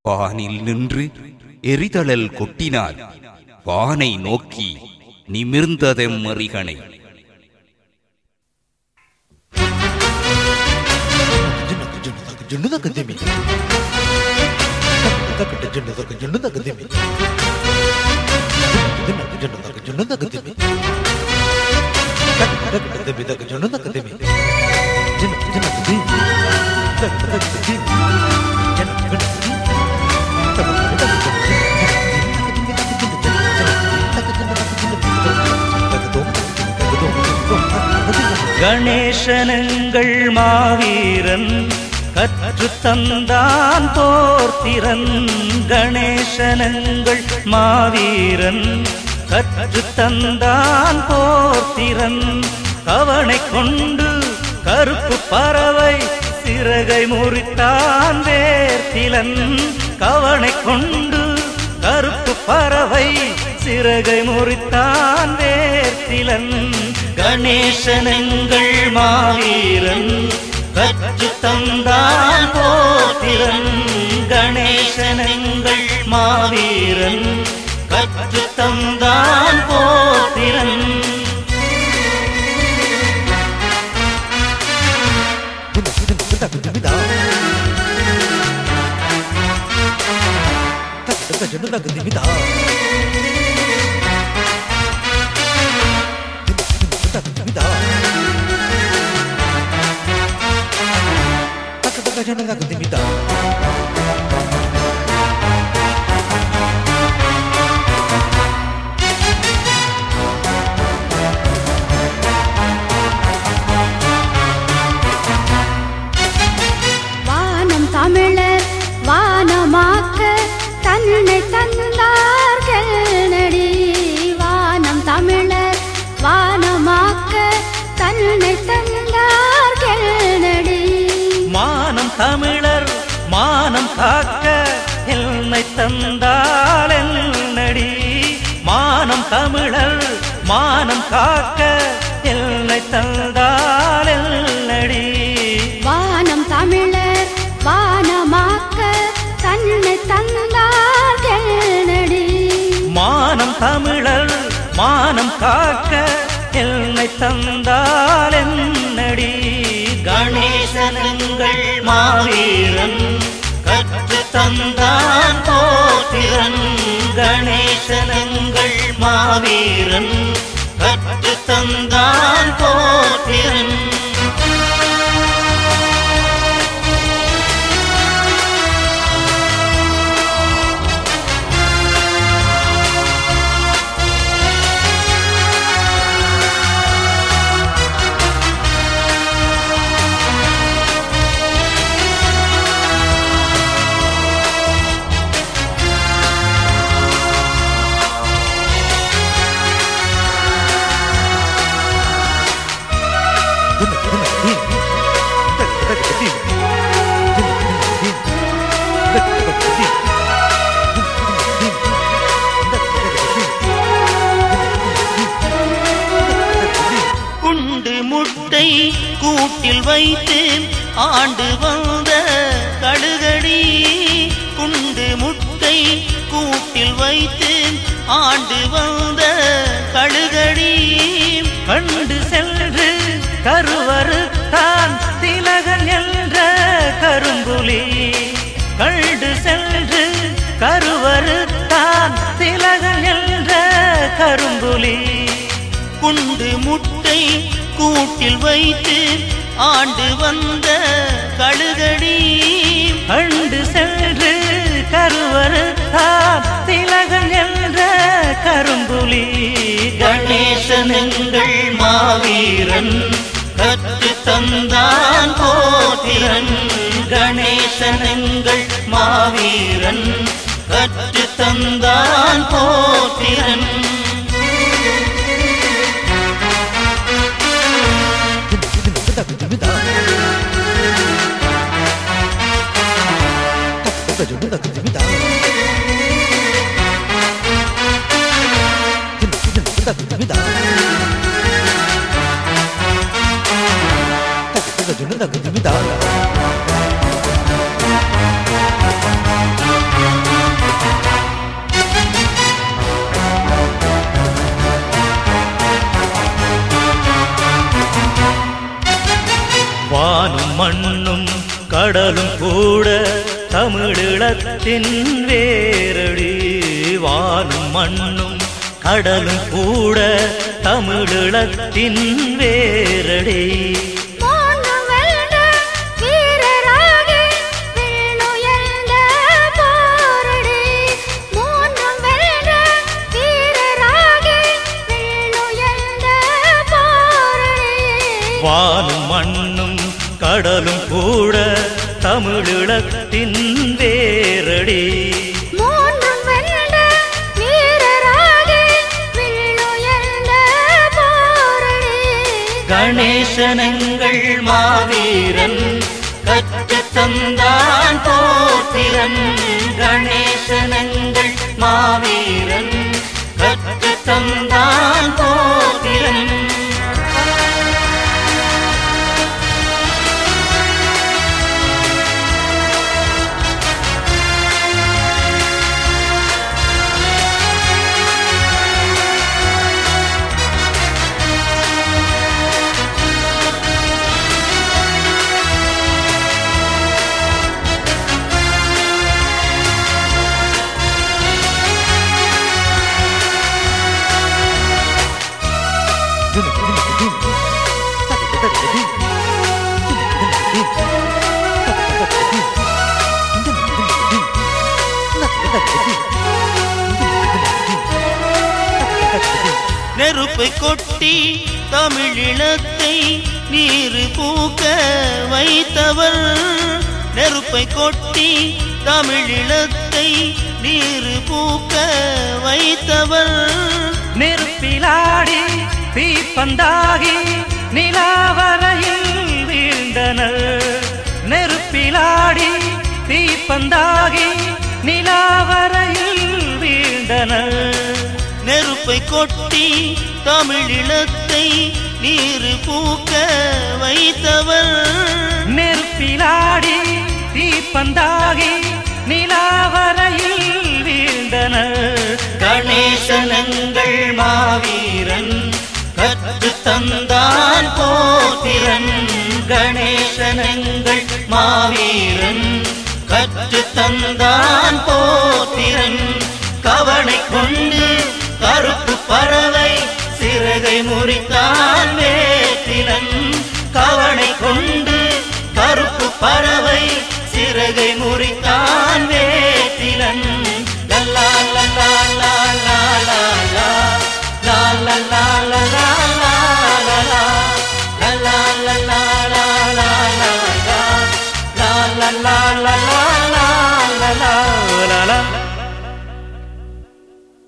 பானில் நின்று எரிதழல் கொட்டினார் வானை நோக்கி நிமிர்ந்ததெம் மறிகனை ஜுன்னு தக்கு திமி தக்கிட்ட ஜுன்னு தக்கு ஜுன்னு தக்கு திமி ஜுன்னு தக்கு ஜுன்னு தக்கு திமி தக்கிட்ட திமி தக்கு ஜுன்னு தக்கு திமி ஜுன்னு ஜுன்னு தக்கு திமி தக்கிட்ட தக்கு திமி ஜுன்னு ஜுன்னு தக்கு திமி தக்கிட்ட தக்கு திமி கணேசனங்கள் மாவீரன் கற்று தந்தான் போர்த்திறன் கணேசனங்கள் மாவீரன் கற்று தந்தான் போர்த்திறன் கவனை கொண்டு கருப்பு பறவை சிறகை முறித்தான் வேர்த்திலன் கவனை கொண்டு கருப்பு பறவை சிறகை முறித்தான் வேர்த்திலன் கணேசனங்கள் மாவீரன் கற்று தந்தான் போத்திரன் கணேசனங்கள் மாவீரன் கற்று தந்தான் போத்திரன் ஜுன்னு தக்கு திமி தா தக்கு திமி தா தக்கு தக்கு ஜுன்னு தக்கு திமி தா வானம் தமிழர் வானமாக்க தன்னை தந்தார்கள் நடி வானம் தமிழர் வானமாக்க தன்னை தந்தார்கள் நடி மானம் தமிழர் மானம் காக்க என்னை தந்தால் என்னடி மானம் தமிழர் மானம் காக்க என்னை தந்தால் என்னடி வானம் தமிழர் வானமாக்க தன்னை தந்தார்கள் நடி மானம் தமிழர் மானம் காக்க என்னை தந்தால் என்னடி கணேசனங்கள் மாவீரன் கற்று தந்தான் போத்திரன் கணேசனங்கள் மாவீரன் கற்று தந்தான் போத்திரன் குண்டு முட்டை கூட்டில் வைத்து ஆண்டு வந்த கடுகடி குண்டு முட்டை கூட்டில் வைத்து ஆண்டு வந்த கடுகடி கண்டு சென்று கருவறுத்தான் திலகன் என்ற கரும்புலி கண்டு சென்று கருவறுத்தான் திலகன் என்ற கரும்புலி குண்டு முட்டை கூட்டில் வைத்து ஆண்டு வந்த கழுகடி கண்டு சென்று கருவறுத்தார் திலகன் என்ற கரும்புலி கணேசனங்கள் மாவீரன் கற்று தந்தான் போத்திரன் கணேசனங்கள் மாவீரன் கற்று தந்தான் போத்திரன் ஜுன்னு தக்கு திமி தா கடலும் கூட தமிழீழத்தின் வேரடி வானும் மண்ணும் கடலும் கூட தமிழீழத்தின் வேரடி மூன்றும் வெல்ல வீரராகி விண்ணுயர்ந்த போரடி மூன்றும் வெல்ல வீரராகி விண்ணுயர்ந்த போரடி வானும் மண்ணும் கடலும் கூட தமிழீழத்தின் வேரடி மூன்றும் வெல்ல வீரராகி விண்ணுயர்ந்த போரடி கணேசனங்கள் மாவீரன் கற்று தந்தான் போத்திரன் கணேசனங்கள் மாவீரன் கற்று தந்தான் போத்திரன் நெருப்பை கொட்டி தமிழினத்தை நீர் பூக்க வைத்தவர் நெருப்பை கொட்டி தமிழினத்தை நீர் பூக்க வைத்தவர் நெருப்பிலாடி தீப்பந்தாகி நிலாவரையில் வீழ்ந்தனர் நெருப்பிலாடி தீப்பந்தாகி நிலாவரையில் வீழ்ந்தனர் நெருப்பை கொட்டி தமிழினத்தை நீர் பூக்க வைத்தவர் நெருப்பிலாடி தீப்பந்தாகி நிலாவரையில் வீழ்ந்தனர் கணேசனங்கள் மாவீரன் கற்று தந்தான் போத்திரன் கணேசனங்கள் மாவீரன் கற்று தந்தான் போத்திரன் கவனை கொண்டு கருப்பு பறவை சிறகை முறித்தான் வேத்திலன் கவனை கொண்டு கருப்பு பறவை சிறகை முறித்தான் வேத்திலன் லல்லா லல்லா லா லா லா லா லா லா லா லா லா லா லா லா லல்லா லல்லா லா லா லா லா லா லா லா லா லா லா லா